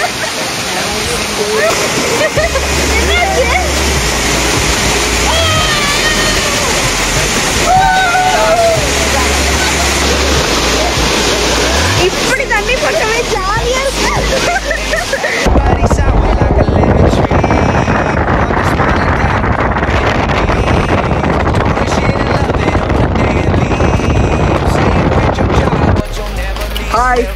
இப்படி தண்ணி போட்டவே ஜாலியா இருக்கு Body sour like a lemon tree. I'm just smiling down. Talking shit and love it on the daily. Say you quit your job, but you'll never leave. Hi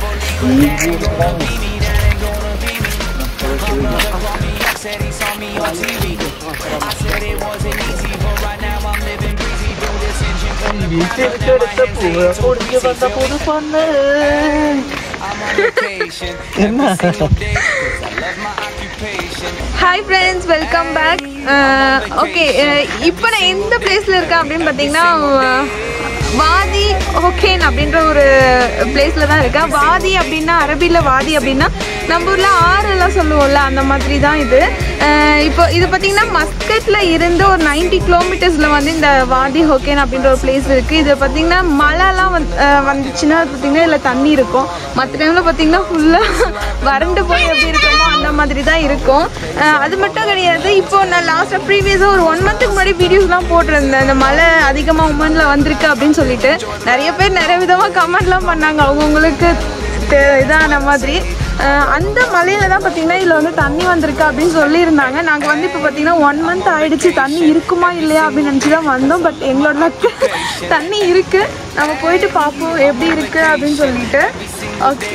Said he saw me on TV. I said it wasn't easy, but right now I'm living breezy. Do this engine from the வீட்டெடுத்த பூவை முடிஞ்சு வந்த புது பொண்ணு I'm on vacation. என்ன I love my occupation. Hi friends welcome back okay இப்போ நான் எந்த பிளேஸில் இருக்கேன் அப்படின்னு பார்த்தீங்கன்னா அஹ், வாதி ஓகேன் அப்படின்ற ஒரு பிளேஸில் தான் இருக்கேன் வாதி அப்படின்னா அரபியில் வாதி அப்படின்னா நம்ம ஊரில் ஆறெல்லாம் சொல்லுவோம்ல அந்த மாதிரி தான் இது அஹ், இப்போ இது பார்த்தீங்கன்னா மஸ்கட்டில் இருந்து ஒரு 90 கிலோமீட்டர்ஸில் வந்து இந்த வாதி ஹோக்கேன் அப்படின்ற ஒரு பிளேஸ் இருக்குது இது பார்த்தீங்கன்னா மழைலாம் வந்து அஹ், வந்துச்சுன்னா பார்த்தீங்கன்னா இதில் தண்ணி இருக்கும் மற்ற டைமில் பார்த்தீங்கன்னா ஃபுல்லாக வறண்டு போய் எப்படி இருக்குமோ அந்த மாதிரி தான் இருக்கும் அஹ் அது மட்டும் கிடையாது இப்போ நான் லாஸ்ட்டாக ப்ரீவியஸாக ஒரு ஒன் மந்த்துக்கு முன்னாடி வீடியோஸ்லாம் போட்டிருந்தேன் இந்த மழை அதிகமாக உமனில் வந்திருக்கு அப்படின்னு சொல்லிட்டு நிறைய பேர் நிறைய விதமாக கமெண்ட்லாம் பண்ணாங்க அவங்கவுங்களுக்கு இதான மாதிரி அஹ் அந்த மலையில தான் பார்த்தீங்கன்னா இதில் வந்து தண்ணி வந்திருக்கு அப்படின்னு சொல்லியிருந்தாங்க நாங்கள் வந்து இப்போ பார்த்தீங்கன்னா ஒன் மந்த் ஆயிடுச்சு தண்ணி இருக்குமா இல்லையா அப்படின்னு நினச்சி தான் வந்தோம் பட் எங்களோட luck தண்ணி இருக்கு நம்ம போயிட்டு பார்ப்போம் எப்படி இருக்கு அப்படின்னு சொல்லிட்டு ஓகே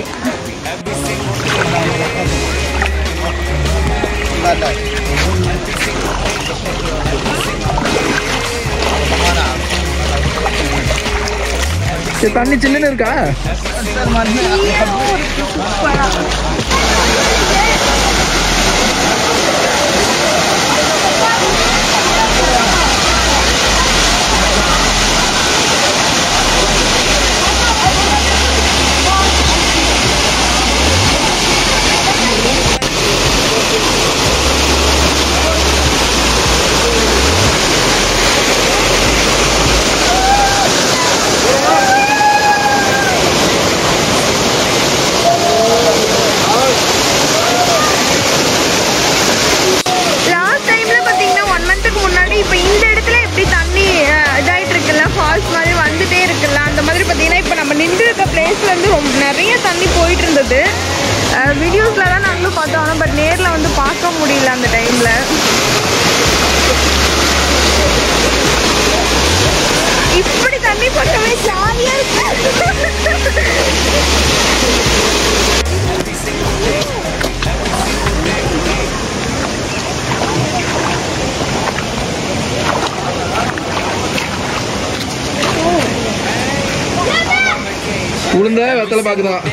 சரி, தண்ணி சில்லுன்னு இருக்கா லாஸ்ட் டைம்ல பாத்தீங்கன்னா ஒன் மந்த்துக்கு முன்னாடி இப்போ இந்த இடத்துல எப்படி தண்ணி அஹ், இதாயிட்டு இருக்குல்ல ஃபால்ஸ் மாதிரி வந்துட்டே இருக்குல்ல அந்த மாதிரி பாத்தீங்கன்னா இப்போ நம்ம நின்று இருக்க பிளேஸ்ல இருந்து ரொம்ப நிறைய தண்ணி போயிட்டு இருந்தது வீடியோஸ்ல தான் நாங்களும் பார்த்தோம் பட் நேர்ல வந்து பார்க்க முடியல அந்த டைம்ல இப்படி தண்ணி போட்டவே ஜாலியா இருக்கு உளுந்த வெத்தலை பாக்குதான்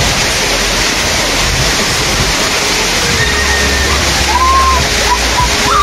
ஆ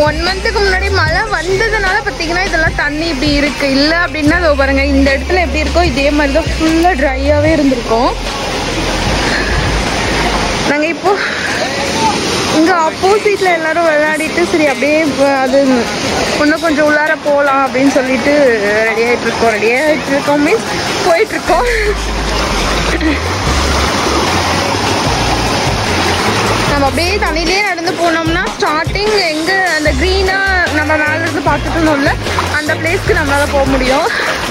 ஒன் மந்த்துக்கு முன்னாடி மழை வந்ததுனால பார்த்தீங்கன்னா இதெல்லாம் தண்ணி இப்படி இருக்கு இல்லை அப்படின்னா இதோ பாருங்க இந்த இடத்துல எப்படி இருக்கோ இதே மாதிரி தான் ஃபுல்லாக ட்ரையாகவே இருந்திருக்கும் நாங்கள் இப்போ இங்கே ஆப்போசிட்டில் எல்லாரும் விளையாடிட்டு சரி அப்படியே இப்போ அது இன்னும் கொஞ்சம் உள்ளார போகலாம் அப்படின்னு சொல்லிட்டு ரெடி ஆகிட்டு இருக்கோம் ரெடி ஆகிட்டு இருக்கோம் மீன்ஸ் போயிட்டுருக்கோம் நம்ம அப்படியே தண்ணியிலே நடந்து போனோம்னா ஸ்டார்டிங் எங்கே அந்த க்ரீனாக நம்ம மேலே இருந்து பார்த்துட்டு இருந்தோம்ல அந்த பிளேஸ்க்கு நம்மளால போக முடியும்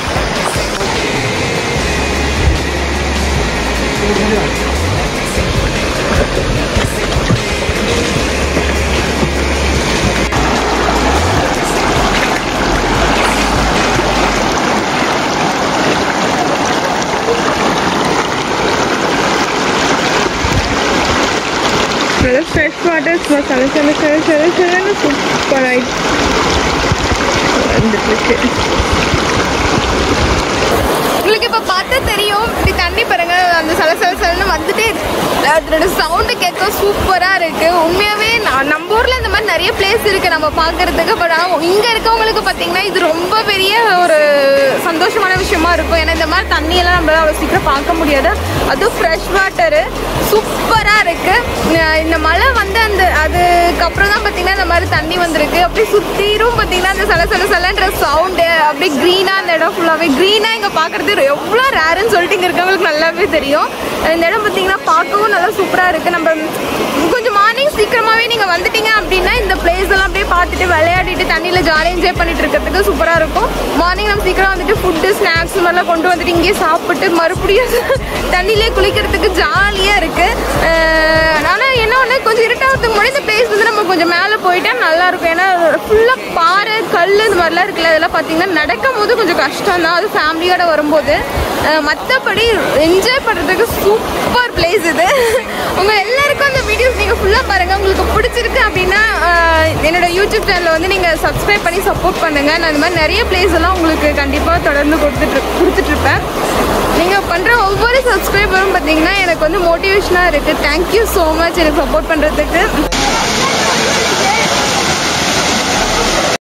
நல்ல ஃப்ரெஷ் வாட்டர் சும்மா சல சல சல சல சலன்னு சூப்பர் ஆயிடுச்சு வந்துட்டு இருக்கு உங்களுக்கு இப்போ பார்த்தா தெரியும் இப்படி தண்ணி பாருங்க அந்த சல சல சலன்னு வந்துட்டே இருக்கு. அதோட சவுண்டு கேட்க சூப்பராக இருக்கு உண்மையாகவே நான் நம்ம ஊரில் இந்த மாதிரி நிறைய பிளேஸ் இருக்கு நம்ம பார்க்கறதுக்கு பட் ஆனால் இங்கே இருக்கவங்களுக்கு பார்த்தீங்கன்னா இது ரொம்ப பெரிய ஒரு சந்தோஷமான விஷயமா இருக்கும் ஏன்னா இந்த மாதிரி தண்ணியெல்லாம் நம்மளால அவ்வளோ சீக்கிரம் பார்க்க முடியாது அதுவும் ஃப்ரெஷ் வாட்டரு சூப்பராக இருக்கு அஹ் இந்த மழை வந்து அந்த அதுக்கப்புறம் தான் பார்த்தீங்கன்னா இந்த மாதிரி தண்ணி வந்திருக்கு அப்படியே சுற்றிரும் பார்த்தீங்கன்னா அந்த சல சல சலன்ற சவுண்டு அப்படியே க்ரீனாக அந்த இடம் ஃபுல்லாகவே க்ரீனாக இங்கே பார்க்குறது எவ்வளோ ரேருன்னு சொல்லிட்டு இங்கே இருக்கவங்களுக்கு நல்லாவே தெரியும் இந்த இடம் பார்த்தீங்கன்னா பார்க்கவும் நல்லா சூப்பராக இருக்குது நம்ம கொஞ்சம் மார்னிங் சீக்கிரமாகவே நீங்கள் வந்துட்டீங்க அப்படின்னா இந்த பிளேஸ் எல்லாம் அப்படியே பார்த்துட்டு விளையாடிட்டு தண்ணியில் ஜாலியாக என்ஜாய் பண்ணிட்டு இருக்கிறதுக்கு சூப்பராக இருக்கும் மார்னிங் நம்ம சீக்கிரம் வந்துட்டு ஃபுட்டு ஸ்நாக்ஸ் மாதிரிலாம் கொண்டு வந்துட்டு இங்கேயே சாப்பிட்டு மறுபடியும் தண்ணியிலே குளிக்கிறதுக்கு ஜாலியாக இருக்குது ஆனால் என்ன ஒன்று கொஞ்சம் இருட்டாகிறதுக்கு முன்னாடி இந்த பிளேஸ் வந்து நம்ம கொஞ்சம் மேலே போயிட்டா நல்லா இருக்கும் ஏன்னா ஃபுல்லாக பாறை கல் இந்த மாதிரிலாம் இருக்குல்ல அதெல்லாம் பார்த்தீங்கன்னா நடக்கும் போது கொஞ்சம் கஷ்டம் தான் அது ஃபேமிலியோட வரும்போது மற்றபடி என்ஜாய் பண்ணுறதுக்கு சூப்பர் பிளேஸ் இது உங்கள் எல்லாருக்கும் அந்த வீடியோஸ் நீங்கள் ஃபுல்லாக பாருங்கள் உங்களுக்கு பிடிச்சிருக்கு அப்படின்னா அஹ், என்னோட யூடியூப் சேனலில் வந்து நீங்கள் சப்ஸ்கிரைப் பண்ணி சப்போர்ட் பண்ணுங்கள் நான் இந்த மாதிரி நிறைய பிளேஸ் எல்லாம் உங்களுக்கு கண்டிப்பாக தொடர்ந்து கொடுத்துட்டு கொடுத்துட்ருப்பேன் நீங்கள் பண்ணுற ஒவ்வொரு சப்ஸ்கிரைபரும் பார்த்தீங்கன்னா எனக்கு வந்து மோட்டிவேஷனாக இருக்குது தேங்க்யூ ஸோ மச் எனக்கு சப்போர்ட் பண்ணுறதுக்கு